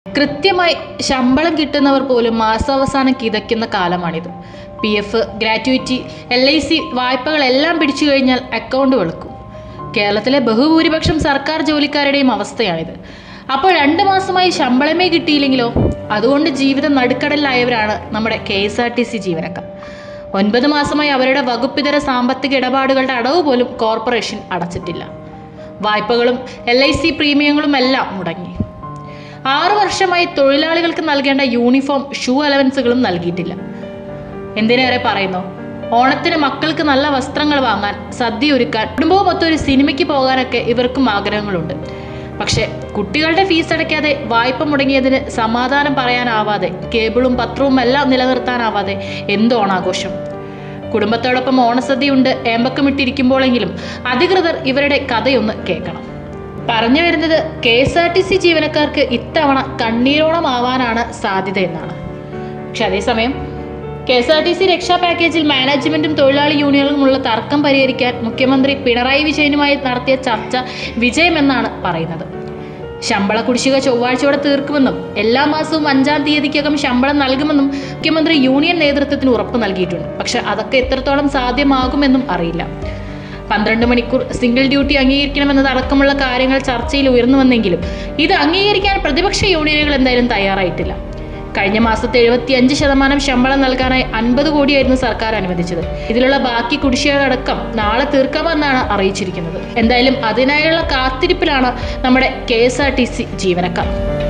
കൃത്യമായി ശമ്പളം കിട്ടുന്നവർ പോലും മാസാവസാനം കിതയ്ക്കുന്ന കാലമാണിത് P F gratuity L I C വായ്പകളെല്ലാം പിടിച്ചു കഴിഞ്ഞാൽ അക്കൗണ്ട് വെളുക്കും കേരളത്തിലെ ബഹുഭൂരിപക്ഷം സർക്കാർ ജോലിക്കാരുടെയും അവസ്ഥയാണിത് അപ്പോൾ രണ്ട് മാസമായി ശമ്പളമേ കിട്ടിയില്ലെങ്കിലോ അതുകൊണ്ട് ജീവിതം നടുക്കടലിലായവരാണ് നമ്മുടെ K S R T C ജീവനക്കാർ ഒൻപത് മാസമായി അവരുടെ വകുപ്പിതര സാമ്പത്തിക ഇടപാടുകളുടെ അടവ് പോലും കോർപ്പറേഷൻ അടച്ചിട്ടില്ല വായ്പകളും എൽ ഐ സി പ്രീമിയങ്ങളും എല്ലാം മുടങ്ങി ആറു വർഷമായി തൊഴിലാളികൾക്ക് നൽകേണ്ട യൂണിഫോം ഷൂ അലവൻസുകളും നൽകിയിട്ടില്ല എന്തിനേറെ പറയുന്നു ഓണത്തിന് മക്കൾക്ക് നല്ല വസ്ത്രങ്ങൾ വാങ്ങാൻ സദ്യ ഒരുക്കാൻ കുടുംബവും മൊത്തം ഒരു സിനിമയ്ക്ക് പോകാനൊക്കെ ഇവർക്കും ആഗ്രഹങ്ങളുണ്ട് പക്ഷേ കുട്ടികളുടെ ഫീസ് അടയ്ക്കാതെ വായ്പ മുടങ്ങിയതിന് സമാധാനം പറയാനാവാതെ കേബിളും പത്രവും എല്ലാം നിലനിർത്താനാവാതെ എന്ത് ഓണാഘോഷം കുടുംബത്തോടൊപ്പം ഓണസദ്യയുണ്ട് ഏമ്പക്കമിട്ടിരിക്കുമ്പോഴെങ്കിലും അധികൃതർ ഇവരുടെ കഥയൊന്ന് കേൾക്കണം പറഞ്ഞു വരുന്നത് K S R T C ജീവനക്കാർക്ക് ഇത്തവണ കണ്ണീരോണമാവാനാണ് സാധ്യത എന്നാണ് പക്ഷെ അതേസമയം K S R T C രക്ഷാ പാക്കേജിൽ മാനേജ്മെന്റും തൊഴിലാളി യൂണിയനുകളുമുള്ള തർക്കം പരിഹരിക്കാൻ മുഖ്യമന്ത്രി പിണറായി വിജയനുമായി നടത്തിയ ചർച്ച വിജയമെന്നാണ് പറയുന്നത് ശമ്പള കുടിശ്ശിക ചൊവ്വാഴ്ചയോടെ തീർക്കുമെന്നും എല്ലാ മാസവും അഞ്ചാം തീയതിക്കകം ശമ്പളം നൽകുമെന്നും മുഖ്യമന്ത്രി യൂണിയൻ നേതൃത്വത്തിന് ഉറപ്പ് നൽകിയിട്ടുണ്ട് പക്ഷെ അതൊക്കെ എത്രത്തോളം സാധ്യമാകുമെന്നും അറിയില്ല പന്ത്രണ്ട് മണിക്കൂർ സിംഗിൾ ഡ്യൂട്ടി അംഗീകരിക്കണമെന്നതടക്കമുള്ള കാര്യങ്ങൾ ചർച്ചയിൽ ഉയർന്നു വന്നെങ്കിലും ഇത് അംഗീകരിക്കാൻ പ്രതിപക്ഷ യൂണിയനുകൾ എന്തായാലും തയ്യാറായിട്ടില്ല കഴിഞ്ഞ മാസത്തെ എഴുപത്തിയഞ്ച് ശതമാനം ശമ്പളം നൽകാനായി അൻപത് കോടിയായിരുന്നു സർക്കാർ അനുവദിച്ചത് ഇതിലുള്ള ബാക്കി കുടിശ്ശികകളടക്കം നാളെ തീർക്കാമെന്നാണ് അറിയിച്ചിരിക്കുന്നത് എന്തായാലും അതിനായുള്ള കാത്തിരിപ്പിലാണ് നമ്മുടെ K S R T C ജീവനക്കാർ